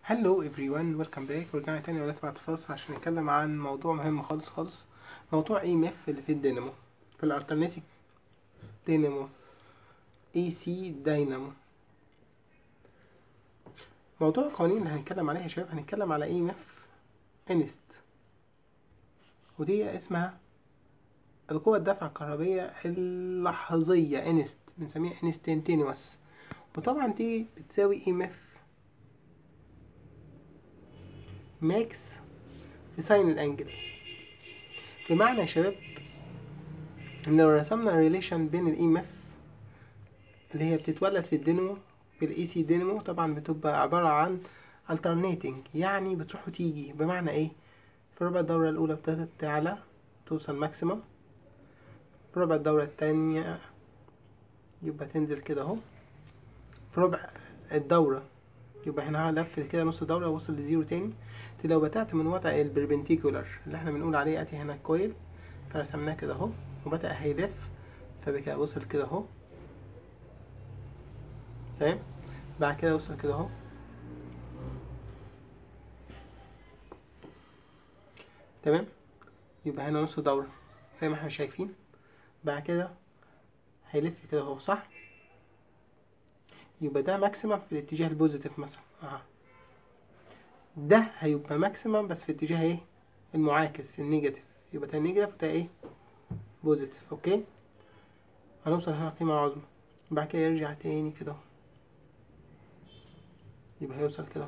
هلو everyone welcome back ورجعنا تاني ولاد بعد فاصل عشان نتكلم عن موضوع مهم خالص خالص موضوع اي ام اف اللي في الدينامو في الالترناتيف دينامو اي سي داينامو موضوع القوانين اللي هنتكلم عليها يا شباب هنتكلم على اي ام اف انست ودي اسمها القوة الدفع الكهربية اللحظية انست بنسميها انستنتينوس وطبعا دي بتساوي اي ام اف ماكس في ساين الانجل بمعنى يا شباب ان لو رسمنا ريليشن بين الاي ام اف اللي هي بتتولد في الدينامو في الاي سي دينامو طبعا بتبقى عبارة عن alternating يعني بتروح وتيجي بمعنى ايه في ربع الدورة الأولى بتعلى توصل ماكسيمم في ربع الدورة التانية يبقى تنزل كده اهو في ربع الدورة يبقى هنا لف كده نص دورة وصل لزيرو تاني لو بدأت من وضع البربنتيكولار اللي احنا بنقول عليه ادي هنا الكويل فرسمناه كده اهو وبدأ هيلف فبكده وصل كده اهو تمام بعد كده وصل كده اهو تمام يبقى هنا نص دورة زي ما احنا شايفين بعد كده هيلف كده اهو صح يبقى ده ماكسيمم في الاتجاه البوزيتيف مثلا اه ده هيبقى ماكسيمم بس في اتجاه ايه المعاكس النيجاتيف يبقى ده نيجاتيف وده ايه بوزيتيف اوكي هنوصل هنا قيمة عظمى بعد كده يرجع تاني كده يبقى هيوصل كده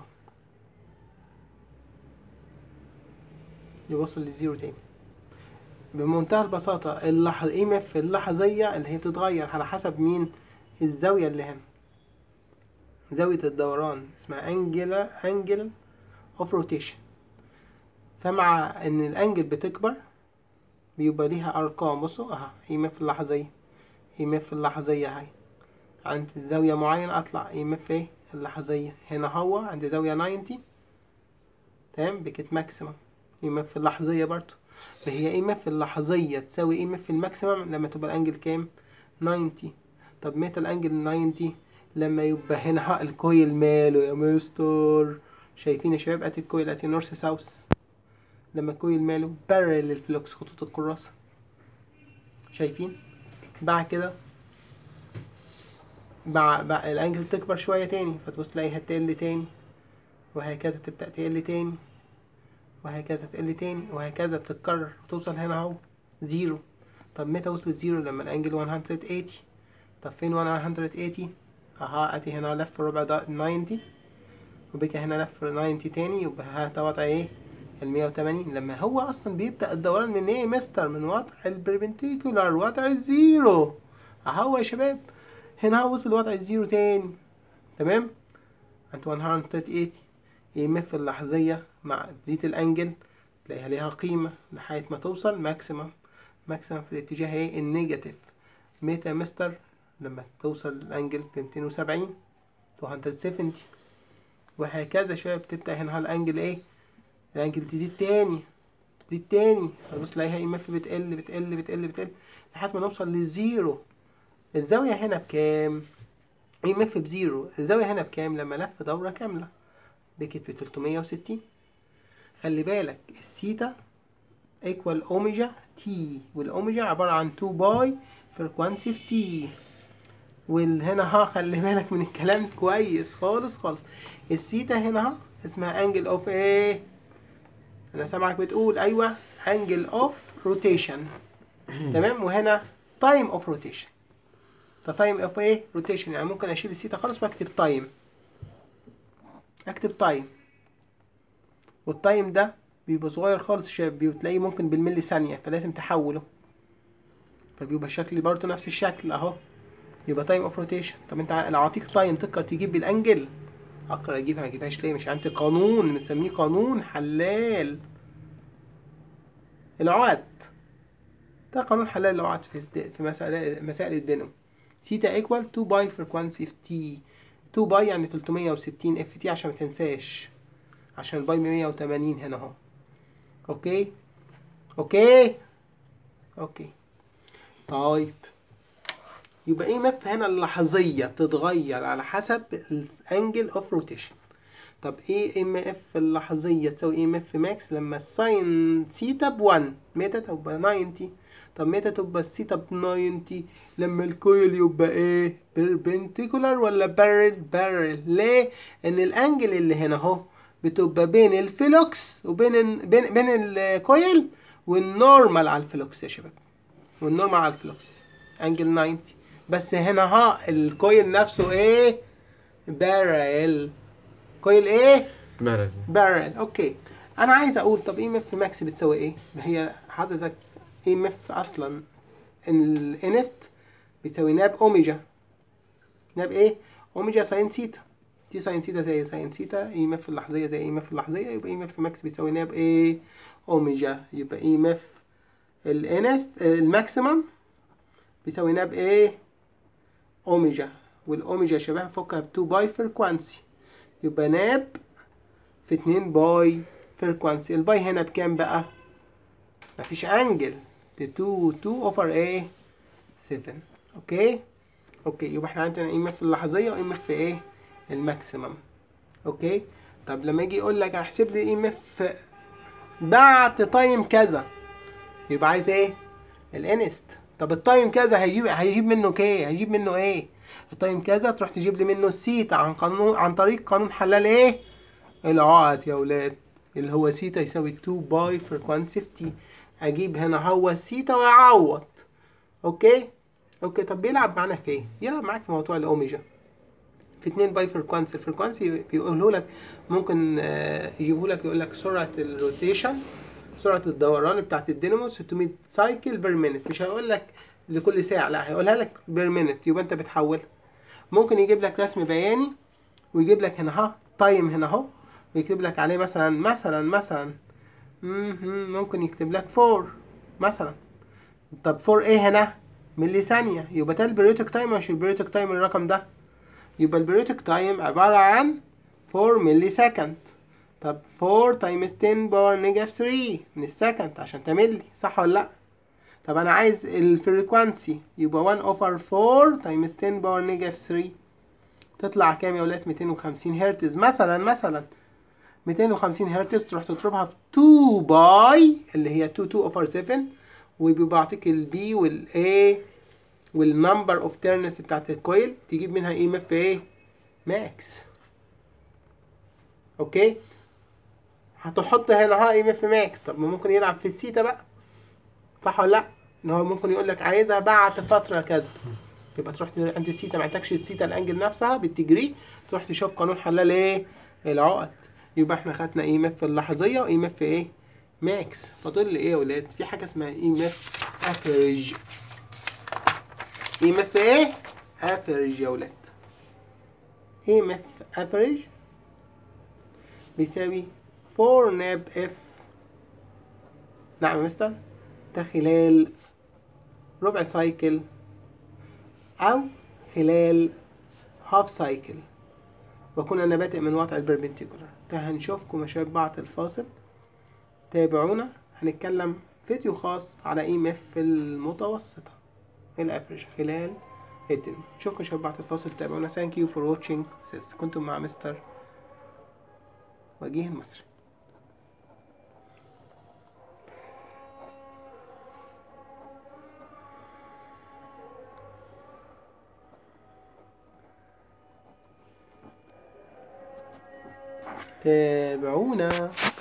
يوصل لزيرو تاني بمنتهى البساطة اللحظة اي ام اف اللحظية اللي هي بتتغير على حسب مين الزاوية اللي هنا زاوية الدوران اسمها انجل انجل اوف روتيشن فمع ان الانجل بتكبر بيبقى ليها ارقام بصوا اها اي ام اف اللحظية اي ام اف اللحظية اهي عند زاوية معينة اطلع اي ام اف ايه اللحظية هنا هو عند زاوية 90 تمام بكت ماكسيمم اي ام اف اللحظية برضو فهي اي ام اف اللحظية تساوي اي ام اف الماكسيمم لما تبقى الانجل كام 90 طب متى الانجل 90 لما يبقى هنا ها الكويل ماله يا مستر شايفين يا شباب ادي الكويل ادي نورث ساوث لما الكويل ماله بارل للفلوكس خطوط الكراسة شايفين بعد كده مع بقى الانجل تكبر شوية تاني فتبص تلاقيها تقل تاني وهكذا تبدأ تقل تاني وهكذا تقل تاني وهكذا بتتكرر وتوصل هنا اهو زيرو طب متى وصلت زيرو لما الانجل 180 طب فين 180 اها ادي هنا لف ربع 90 وبكى هنا لف 90 تاني يبقى ها ده وضع ايه ال 180 لما هو اصلا بيبدأ الدوران من ايه مستر من وضع البربنتيكولار وضع الزيرو اهو يا شباب هنا وصل وضع الزيرو تاني تمام عند 180 اي ام اف اللحظية مع تزيد الانجل تلاقيها ليها قيمة لحد ما توصل ماكسيمم ماكسيمم في الاتجاه ايه النيجاتيف متى مستر لما توصل الانجل ب 270 270 وهكذا شباب تبدأ هنا الانجل ايه الانجل تزيد تاني تزيد تاني بص تلاقيها اي ام اف بتقل بتقل بتقل بتقل لحد ما نوصل للزيرو الزاوية هنا بكام اي ام اف بزيرو الزاوية هنا بكام لما لف دورة كاملة بكت ب 360 خلي بالك الثيتا ايكوال اوميجا تي والاوميجا عبارة عن 2 باي فريكوانسي في تي والهنا ها خلي بالك من الكلام كويس خالص خالص الثيتا هنا ها اسمها انجل اوف ايه انا سامعك بتقول ايوه انجل اوف روتيشن تمام وهنا تايم اوف روتيشن ده تايم اوف ايه روتيشن يعني ممكن اشيل الثيتا خالص واكتب تايم اكتب تايم والتايم ده بيبقى صغير خالص شاب بتلاقيه ممكن بالملي ثانية فلازم تحوله فبيبقى الشكل برضه نفس الشكل اهو يبقى تايم اوف روتيشن طب انت لو اعطيك تايم تقدر تجيب بالانجل اقدر اجيبها ما اجيبهاش ليه مش عندي قانون بنسميه قانون حلال العقد ده قانون حلال العقد في في مسائل مسائل الدينامو سيتا ايكوال 2 باي فريكوانسي في تي 2 باي يعني 360 اف تي عشان ما تنساش عشان الباي 180 هنا اهو اوكي اوكي اوكي طيب يبقى ايه مف هنا اللحظية بتتغير على حسب الانجل اوف روتيشن طب ايه ام اف اللحظيه تساوي ام اف ماكس لما الساين سيتا ب 1 متى تبقى 90 طب متى تبقى السيتا ب 90 لما الكويل يبقى ايه بيربنتيكولار ولا بارل بارل ليه ان الانجل اللي هنا اهو بتبقى بين الفلوكس وبين بين بين الكويل والنورمال على الفلوكس يا شباب والنورمال على الفلوكس انجل 90 بس هنا ها الكويل نفسه ايه بارل كويل ايه بارل بارل اوكي انا عايز اقول طب اي ام اف ماكس بتساوي ايه ما هي حضرتك اي ام اف اصلا الانست بيساوي ناب اوميجا ناب ايه اوميجا ساين سيتا دي ساين سيتا زي ساين سيتا اي ام اف اللحظيه زي اي ام اف اللحظيه يبقى اي ام اف ماكس بيساوي ناب ايه اوميجا يبقى اي ام اف الانست الماكسيمم بيساوي ناب ايه اوميجا والاوميجا يا شباب فكها ب 2 باي فريكوانسي يبقى ناب في 2 باي فريكوانسي الباي هنا بكام بقى مفيش انجل دي 2 2 اوفر ايه 7 اوكي اوكي يبقى احنا عندنا ام اف اللحظيه وام اف ايه الماكسيمم اوكي طب لما يجي يقول لك احسب لي ام اف بعد تايم كذا يبقى عايز ايه الانست طب التايم كذا هيجيب هيجيب منه ايه هيجيب منه ايه التايم كذا تروح تجيب لي منه السيتا عن قانون عن طريق قانون حلال ايه العقد يا ولاد اللي هو سيتا يساوي 2 باي فريكوانسي في تي اجيب هنا هو السيتا واعوض اوكي اوكي طب بيلعب معانا في ايه يلعب معاك في موضوع الاوميجا في 2 باي فريكوانسي الفريكوانسي بيقوله لك ممكن يجيبه لك يقول لك سرعه الروتيشن سرعه الدوران بتاعت الدينامو 600 سايكل بير مينت مش هيقول لك لكل ساعه لا هيقولها لك بير مينت يبقى انت بتحولها ممكن يجيب لك رسم بياني ويجيب لك هنا اهو تايم هنا اهو ويكتب لك عليه مثلا مثلا مثلا ممكن يكتب لك 4 مثلا طب 4 ايه هنا ملي ثانية يبقى ده البريوتك تايم مش البريوتك تايم الرقم ده يبقى البريوتك تايم عبارة عن 4 ملي سكند طب 4 تايمز 10 باور نيجاتيف 3 من السكند عشان تملي صح ولا لا طب انا عايز الفريكوانسي يبقى 1 اوفر 4 تايمز 10 باور نيجاتيف 3 تطلع كام يا ولاد 250 هرتز مثلا مثلا 250 هرتز تروح تضربها في 2 باي اللي هي 2 2 اوفر 7 وبيبقى يعطيك البي والاي والنمبر اوف تيرنس بتاعت الكويل تجيب منها اي ام اف ايه ماكس اوكي هتحط هنا ها اي ام اف ماكس طب ما ممكن يلعب في السيتا بقى صح ولا لا ان هو ممكن يقول لك عايزها بعد فتره كذا يبقى تروح عند السيتا ما عندكش السيتا الانجل نفسها بالتجري تروح تشوف قانون حلال ايه العقد يبقى احنا خدنا اي ام اف اللحظيه واي ام اف ايه ماكس فاضل لي ايه يا ولاد في حاجه اسمها اي ام اف افريج اي ام اف ايه افريج يا ولاد اي ام اف افريج بيساوي 4 ناب اف نعم يا مستر ده خلال ربع سايكل او خلال هاف سايكل وكنا انا بادئ من وضع البربنتيكولار ده هنشوفكم يا شباب بعد الفاصل تابعونا هنتكلم فيديو خاص على اي ام اف المتوسطة الافريج خلال الدنيا نشوفكم يا شباب بعد الفاصل تابعونا ثانك يو فور واتشنج سيس كنتم مع مستر وجيه المصري تابعونا